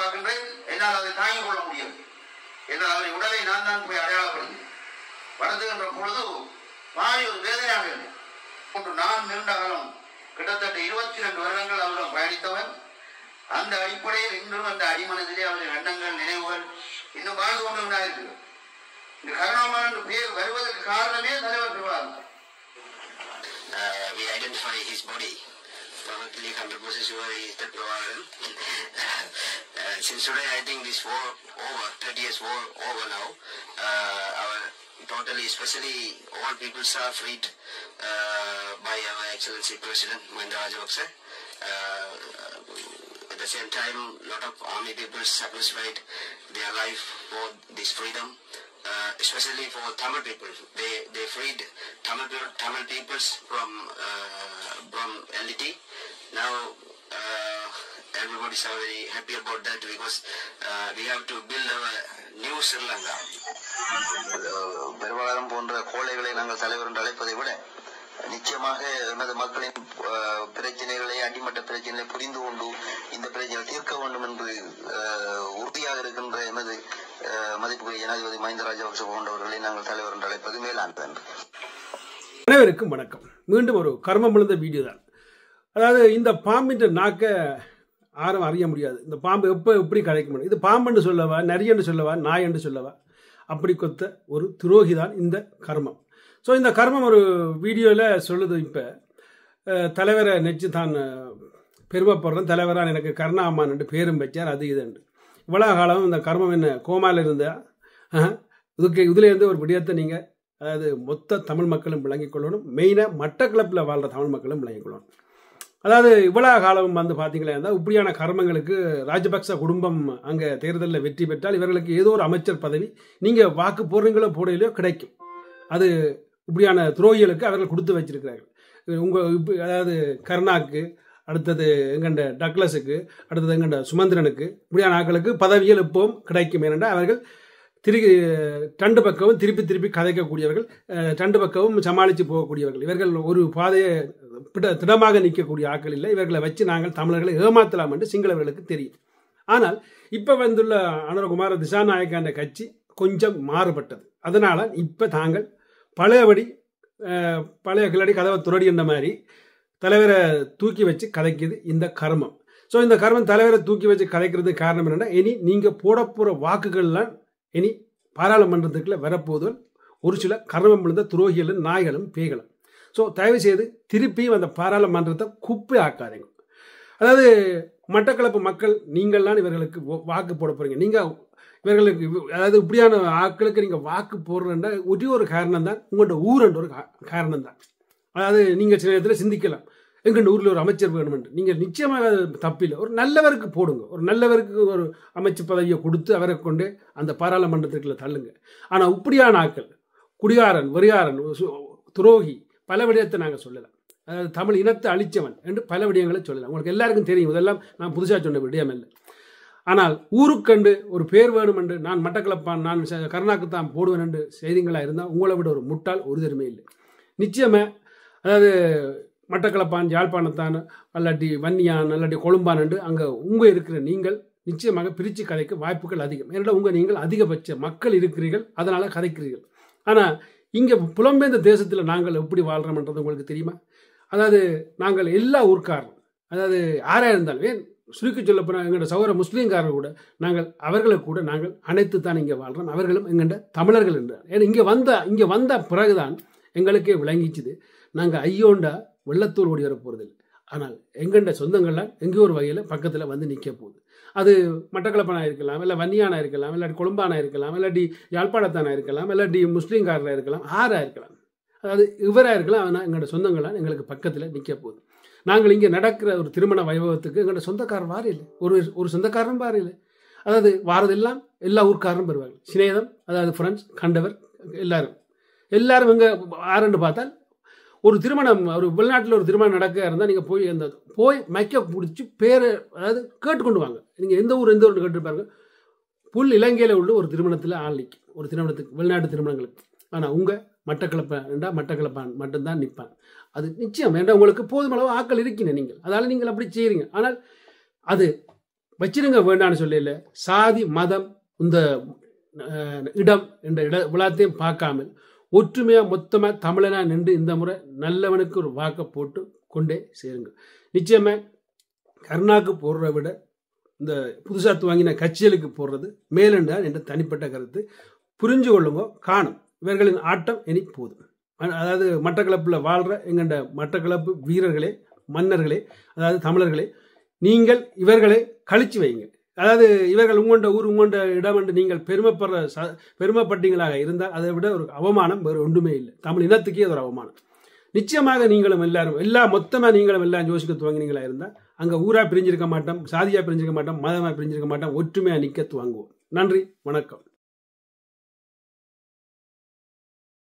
பார்க்கின்றேன் என்னால் அதை தாங்கிக் கொள்ள முடியும் என்னால் அவரை உடலை நான் தான் போய் அடையாளப்படுத்தி வளர்த்துகின்ற பொழுது மாறி ஒரு வேதனையாக இருந்தது ஒன்று நான் நீண்ட காலம் கிட்டத்தட்ட இருபத்தி ரெண்டு வருடங்கள் அவரிடம் பயணித்தவன் அந்த அடிப்படையில் இன்றும் அந்த அடிமனதிலே அவரின் எண்ணங்கள் நினைவுகள் இன்னும் வாழ்ந்து கொண்டு இருக்கு இந்த கருணாமன் என்று பெயர் வருவதற்கு காரணமே தலைவர் பெறுவார் uh, we identify his body. Perfectly 100% sure he is the Pravaran. uh, since today, I think this war over, 30 years war over now. Uh, our totally, especially all peoples are freed uh, by our Excellency President Mahinda Rajapaksa. Uh, at the same time, a lot of army people sacrificed their life for this freedom uh, especially for Tamil people. They they freed Tamil peo- Tamil peoples from uh, from LDT. Now uh, everybody's are very happy about that because uh, we have to build our new Sri Lanka. பெரும்பாலும் போன்ற கோழைகளை நாங்கள் தலைவர் என்று அழைப்பதை விட நிச்சயமாக எமது மக்களின் அஹ், பிரச்சனைகளை அடிமட்ட பிரச்சனைகளை புரிந்து கொண்டு இந்த பிரச்சனை தீர்க்க வேண்டும் என்று அஹ், உறுதியாக இருக்கின்ற எமது அஹ், மதிப்புக்குரிய ஜனாதிபதி மஹிந்த ராஜபக்ச போன்றவர்களை நாங்கள் தலைவர் என்று அழைப்பது மேலானது என்று அனைவருக்கும் வணக்கம் மீண்டும் ஒரு கர்மம் விழுந்த வீடியோ தான் அதாவது இந்த பாம்பின்ற நாக்க யாரும் அறிய முடியாது இந்த பாம்பு எப்போ எப்படி கதைக்க முடியும் இது பாம்புன்னு சொல்லவா நரியன்னு சொல்லவா நாய் என்று சொல்லவா அப்படி கொத்த ஒரு துரோகி தான் இந்த கர்மம் ஸோ இந்த கர்மம் ஒரு வீடியோவில் சொல்லுது இப்போ தலைவரை நெச்சு தான் அஹ், பெருமைப்படுறேன் தலைவரான் எனக்கு கருணாமான் என்று பேரும் வச்சார் அது இதுண்டு இவ்வளோ காலம் இந்த கர்மம் என்ன கோமாவில் இருந்தா அஹ், இதுக்கு இதுலேருந்து ஒரு விடயத்தை நீங்கள் அதாவது மொத்த தமிழ் மக்களும் விளங்கிக் கொள்ளணும் மெயினாக மட்டக்களப்பில் வாழ்கிற தமிழ் மக்களும் விளங்கிக் கொள்ளணும் அதாவது இவ்வளோ காலம் வந்து பார்த்தீங்களா இருந்தால் இப்படியான கர்மங்களுக்கு ராஜபக்ச குடும்பம் அங்கே தேர்தலில் வெற்றி பெற்றால் இவர்களுக்கு ஏதோ ஒரு அமைச்சர் பதவி நீங்கள் வாக்கு போடுறீங்களோ போடையிலையோ கிடைக்கும் அது இப்படியான துரோகிகளுக்கு அவர்கள் கொடுத்து வச்சிருக்கிறார்கள் உங்கள் இப்போ அதாவது கருணாக்கு அடுத்தது எங்கண்ட டக்ளஸுக்கு அடுத்தது எங்கண்ட சுமந்திரனுக்கு இப்படியான ஆட்களுக்கு பதவிகள் எப்பவும் கிடைக்கும் ஏனென்றால் அவர்கள் திரு ரெண்டு பக்கமும் திருப்பி திருப்பி கதைக்கக்கூடியவர்கள் அஹ், ரெண்டு பக்கமும் சமாளித்து போகக்கூடியவர்கள் இவர்கள் ஒரு பாதையை பிட- திடமாக நிற்கக்கூடிய ஆட்கள் இல்லை இவர்களை வச்சு நாங்கள் தமிழர்களை ஏமாத்தலாம் என்று சிங்களவர்களுக்கு தெரியும் ஆனால் இப்போ வந்துள்ள அனுரகுமார திசாநாயக்கான கட்சி கொஞ்சம் மாறுபட்டது அதனால் இப்போ தாங்கள் பழையபடி அஹ், பழைய கிளடி கதவை துரடி என்ற மாதிரி தலைவரை தூக்கி வச்சு கதைக்குது இந்த கர்மம் ஸோ இந்த கர்மம் தலைவரை தூக்கி வச்சு கதைக்கிறதுக்கு காரணம் என்னன்னா இனி நீங்கள் போட போகிற வாக்குகள்லாம் இனி பாராளுமன்றத்துக்குள்ள வரப்போது ஒரு சில கர்மம் விழுந்த துரோகிகளும் நாய்களும் பேய்களும் ஸோ தயவு செய்து திருப்பியும் அந்த பாராளுமன்றத்தை குப்பை ஆக்காதீங்க அதாவது மட்டக்களப்பு மக்கள் நீங்கள்லாம் இவர்களுக்கு வா- வாக்கு போட போறீங்க நீங்கள் இவர்களுக்கு இவ்- அதாவது இப்படியான ஆட்களுக்கு நீங்கள் வாக்கு போடுறன்ற ஒரே ஒரு காரணம் தான் உங்களோட ஊரன்ற ஒரு காரணம் தான் அதாவது நீங்கள் சில நேரத்தில் சிந்திக்கலாம் எங்கள் ஊரில் ஒரு அமைச்சர் வேணுமென்று நீங்கள் நிச்சயமாக அது தப்பில்லை ஒரு நல்லவருக்கு போடுங்க ஒரு நல்லவருக்கு ஒரு அமைச்சு பதவியை கொடுத்து அவரை கொண்டு அந்த பாராளுமன்றத்துக்குள்ள தள்ளுங்க ஆனால் இப்படியான ஆட்கள் குடிகாரன் வெறியாரன் சு- துரோகி பல விடயத்தை நாங்கள் சொல்லலாம் அதாவது தமிழ் இனத்தை அழிச்சவன் என்று பல விடயங்களை சொல்லலாம் உங்களுக்கு எல்லாருக்கும் தெரியும் இதெல்லாம் நான் புதுசாக சொன்ன விடயம் இல்லை ஆனால் ஊருக்கண்டு ஒரு பேர் வேணும் என்று நான் மட்டக்களப்பான் நான் ச- கருணாக்கு தான் போடுவேன் என்று செய்திகளாக இருந்தால் உங்களை விட ஒரு முட்டாள் ஒரு தருமே இல்லை நிச்சயமாக அதாவது மட்டக்களப்பான் யாழ்ப்பாணத்தான் அல்லாட்டி வன்னியான் அல்லாட்டி கொழும்பான் என்று அங்கே உங்கள் இருக்கிற நீங்கள் நிச்சயமாக பிரித்து கதைக்க வாய்ப்புகள் அதிகம் ஏன்னா உங்கள் நீங்கள் அதிகபட்ச மக்கள் இருக்கிறீர்கள் அதனால் கதைக்கிறீர்கள் ஆனால் இங்கே புலம்பெயர்ந்த தேசத்தில் நாங்கள் எப்படி வாழ்கிறோம்ன்றது உங்களுக்கு தெரியுமா அதாவது நாங்கள் எல்லா ஊர்க்காரரும் அதாவது யாராக இருந்தாலும் ஏன் சுருக்கி சொல்ல போனால் எங்களோட சகோதர முஸ்லீம்காரர் கூட நாங்கள் அவர்களை கூட நாங்கள் அனைத்து தான் இங்கே வாழ்கிறோம் அவர்களும் எங்கள்ட தமிழர்கள் என்றார் ஏன்னா இங்கே வந்த இங்கே வந்த பிறகுதான் எங்களுக்கே விளங்கிச்சுது நாங்கள் ஐயோண்டா வெள்ளத்தூர் ஓடி வர போகிறதில்லை ஆனால் எங்கண்ட சொந்தங்கள்லாம் எங்கேயோ ஒரு வகையில் பக்கத்தில் வந்து நிற்க போகுது அது மட்டக்களப்பானா இருக்கலாம் இல்லை வன்னியானா இருக்கலாம் இல்லாட்டி கொழும்பானா இருக்கலாம் இல்லாட்டி யாழ்ப்பாணத்தானா இருக்கலாம் இல்லாட்டி முஸ்லீம்காரராக இருக்கலாம் ஆறாக இருக்கலாம் அதாவது இவராக இருக்கலாம் ஆனால் எங்களோட சொந்தங்கள்லாம் எங்களுக்கு பக்கத்தில் நிற்க போகுது நாங்கள் இங்கே நடக்கிற ஒரு திருமண வைபவத்துக்கு எங்களோட சொந்தக்காரர் வார இல்லை ஒரு ஒரு சொந்தக்காரரும் வார இல்லை அதாவது வாரதெல்லாம் எல்லா ஊர்க்காரரும் வருவாங்க சிநேதம் அதாவது ஃப்ரெண்ட்ஸ் கண்டவர் எல்லாரும் எல்லாரும் இங்கே ஆரண்டு பார்த்தால் ஒரு திருமணம் ஒரு வெளிநாட்டில் ஒரு திருமணம் நடக்க இருந்தால் நீங்கள் போய் அந்த போய் மைக்க பிடிச்சி பேரை அதாவது கேட்டுக்கொண்டு வாங்க நீங்கள் எந்த ஊர் எந்த ஊர் கேட்டுருப்பாங்க புல் இலங்கையில் உள்ள ஒரு திருமணத்தில் ஆள் நிற்கும் ஒரு திருமணத்துக்கு வெளிநாட்டு திருமணங்களுக்கு ஆனால் உங்கள் மட்டக்களப்பான் ரெண்டா மட்டக்களப்பான் மட்டும்தான் நிற்பான் அது நிச்சயம் வேண்டாம் உங்களுக்கு போதும் அளவு ஆக்கள் இருக்கின நீங்கள் அதால் நீங்கள் அப்படி செய்கிறீங்க ஆனால் அது வச்சிருங்க வேண்டாம்னு சொல்லல சாதி மதம் இந்த அஹ், இடம் என்ற இட விழாத்தையும் பார்க்காமல் ஒற்றுமையாக மொத்தமாக தமிழனாக நின்று இந்த முறை நல்லவனுக்கு ஒரு வாக்கை போட்டு கொண்டே சேருங்க நிச்சயமாக கருணாக்கு போடுறத விட இந்த புதுசாக வாங்கின கட்சிகளுக்கு போடுறது மேலண்டான் என்ற தனிப்பட்ட கருத்து புரிஞ்சு கொள்ளுங்க காணும் இவர்களின் ஆட்டம் இனி போதும் அ- அதாவது மட்டக்களப்பில் வாழ்கிற எங்கண்ட மட்டக்களப்பு வீரர்களே மன்னர்களே அதாவது தமிழர்களே நீங்கள் இவர்களை கழிச்சு வைங்க அதாவது இவர்கள் உங்கொண்ட ஊர் உங்கொண்ட இடம் என்று நீங்கள் பெருமைப்படுற ச பெருமைப்பட்டீங்களாக இருந்தால் அதை விட ஒரு அவமானம் வேறு ஒன்றுமே இல்லை தமிழ் இனத்துக்கே அது ஒரு அவமானம் நிச்சயமாக நீங்களும் எல்லாரும் எல்லா மொத்தமாக நீங்களும் எல்லாம் யோசிக்க துவங்கினீங்களா இருந்தால் அங்கே ஊராக பிரிஞ்சிருக்க மாட்டோம் சாதியாக பிரிஞ்சிருக்க மாட்டோம் மதமாக பிரிஞ்சிருக்க மாட்டோம் ஒற்றுமையாக நிற்க துவங்குவோம் நன்றி வணக்கம்